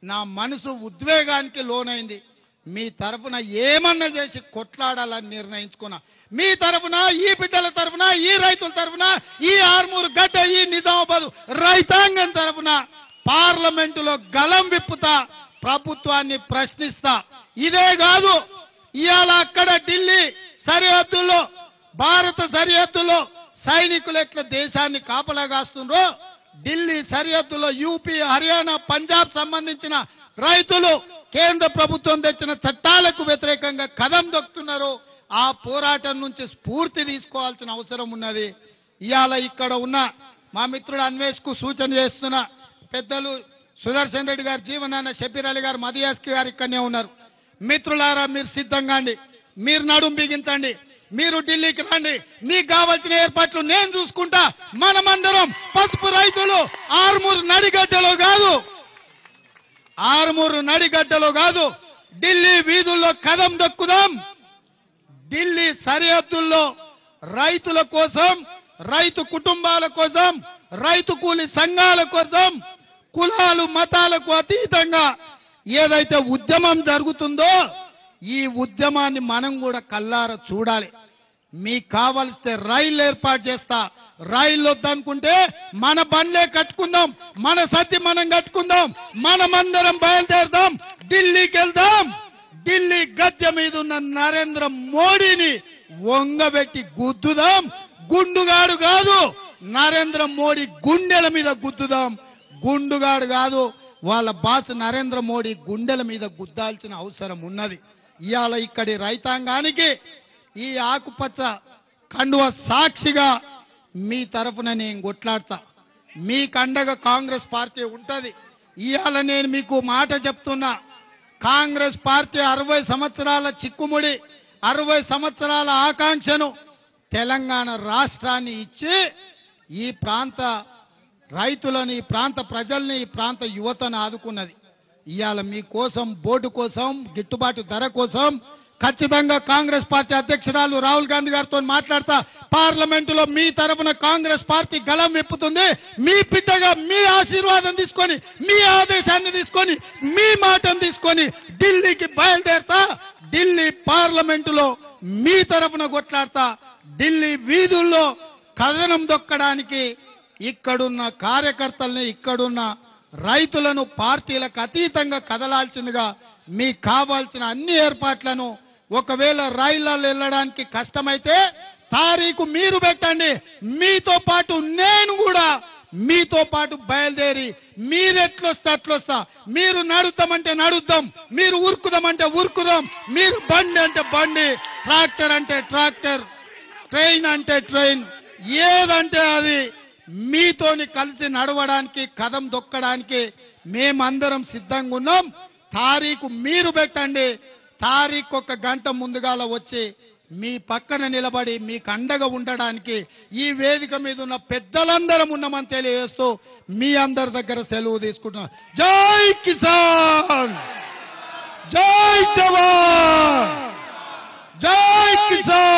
నా మనసు ఉద్వేగానికి లోనైంది మీ తరపున ఏమన్నా చేసి కొట్లాడాలని నిర్ణయించుకున్నా మీ తరపున ఈ బిడ్డల తరపున ఈ రైతుల తరపున ఈ ఆర్మూరు గడ్డ ఈ నిజామాబాద్ రైతాంగం తరపున పార్లమెంటులో గలం విప్పుతా ప్రభుత్వాన్ని ప్రశ్నిస్తా ఇదే కాదు ఇవాళ అక్కడ ఢిల్లీ సరిహద్దుల్లో భారత సరిహద్దులో సైనికులు ఎట్లా దేశాన్ని కాపలాగాస్తుండ్రో ఢిల్లీ సరిహద్దులో యూపీ హర్యానా పంజాబ్ సంబంధించిన రైతులు కేంద్ర ప్రభుత్వం తెచ్చిన చట్టాలకు వ్యతిరేకంగా కదం దొక్కుతున్నారు ఆ పోరాటం నుంచి స్ఫూర్తి తీసుకోవాల్సిన అవసరం ఉన్నది ఇవాళ ఇక్కడ ఉన్న మా మిత్రుడు అన్వేష్ కు సూచన చేస్తున్న పెద్దలు సుదర్శన్ రెడ్డి గారు జీవనాన్న షబీర్ అలీ గారు మదియాస్కి గారు ఇక్కడనే ఉన్నారు మిత్రులారా మీరు సిద్ధంగా అండి మీరు నడుం బిగించండి మీరు ఢిల్లీకి రండి మీకు కావాల్సిన ఏర్పాట్లు నేను చూసుకుంటా మనమందరం పసుపు రైతులు ఆరుమూరు నడిగడ్డలో కాదు ఆరుమూరు నడిగడ్డలో కాదు ఢిల్లీ వీధుల్లో కదం దొక్కుదాం ఢిల్లీ సరిహద్దుల్లో రైతుల కోసం రైతు కుటుంబాల కోసం రైతు కూలి సంఘాల కోసం కులాలు మతాలకు అతీతంగా ఏదైతే ఉద్యమం జరుగుతుందో ఈ ఉద్యమాన్ని మనం కూడా కల్లార చూడాలి మీకు కావలిస్తే రైలు ఏర్పాటు చేస్తా రైలు వద్దనుకుంటే మన బండ్లే కట్టుకుందాం మన సత్తి మనం కట్టుకుందాం మనమందరం బయలుదేరదాం ఢిల్లీకి వెళ్దాం ఢిల్లీ గద్దె మీద ఉన్న నరేంద్ర మోడీని వంగబెట్టి గుద్దుదాం గుండుగాడు కాదు నరేంద్ర మోడీ గుండెల మీద గుద్దుదాం గుండుగాడు కాదు వాళ్ళ బాస్ నరేంద్ర మోడీ గుండెల మీద గుద్దాల్సిన అవసరం ఉన్నది ఇవాళ ఇక్కడి రైతాంగానికి ఈ ఆకుపచ్చ కండువ సాక్షిగా మీ తరఫున నేను కొట్లాడతా మీకు అండగా కాంగ్రెస్ పార్టీ ఉంటది ఇవాళ నేను మీకు మాట చెప్తున్నా కాంగ్రెస్ పార్టీ అరవై సంవత్సరాల చిక్కుముడి అరవై సంవత్సరాల ఆకాంక్షను తెలంగాణ రాష్ట్రాన్ని ఇచ్చి ఈ ప్రాంత రైతులను ఈ ప్రాంత ప్రజల్ని ఈ ప్రాంత యువతను ఆదుకున్నది ఇవాళ మీకోసం బోర్డు కోసం గిట్టుబాటు ధర కోసం ఖచ్చితంగా కాంగ్రెస్ పార్టీ అధ్యక్షురాలు రాహుల్ గాంధీ గారితో మాట్లాడతా పార్లమెంటులో మీ తరఫున కాంగ్రెస్ పార్టీ గలం విప్పుతుంది మీ బిడ్డగా మీ ఆశీర్వాదం తీసుకొని మీ ఆదేశాన్ని తీసుకొని మీ మాటను తీసుకొని ఢిల్లీకి బయలుదేరతా ఢిల్లీ పార్లమెంటులో మీ తరఫున కొట్లాడతా ఢిల్లీ వీధుల్లో కథనం దొక్కడానికి ఇక్కడున్న కార్యకర్తల్ని ఇక్కడున్న రైతులను పార్టీలకు అతీతంగా కదలాల్సిందిగా మీకు కావాల్సిన అన్ని ఏర్పాట్లను ఒకవేళ రైళ్లలో వెళ్ళడానికి కష్టమైతే తారీఖు మీరు పెట్టండి మీతో పాటు నేను కూడా మీతో పాటు బయలుదేరి మీరెట్లొస్తే అట్లొస్తా మీరు నడుద్దామంటే నడుద్దాం మీరు ఉరుకుదామంటే ఉరుకుదాం మీరు బండి అంటే బండి ట్రాక్టర్ అంటే ట్రాక్టర్ ట్రైన్ అంటే ట్రైన్ ఏదంటే అది మీతోని కలిసి నడవడానికి కదం దొక్కడానికి మేమందరం సిద్ధంగా ఉన్నాం తారీఖు మీరు పెట్టండి తారీఖు ఒక గంట ముందుగాల వచ్చి మీ పక్కన నిలబడి మీకు అండగా ఉండడానికి ఈ వేదిక మీద ఉన్న పెద్దలందరం ఉన్నామని తెలియజేస్తూ మీ అందరి దగ్గర సెలవు తీసుకుంటున్నాం జై కిసాన్ జై జవాన్ జై కిసాన్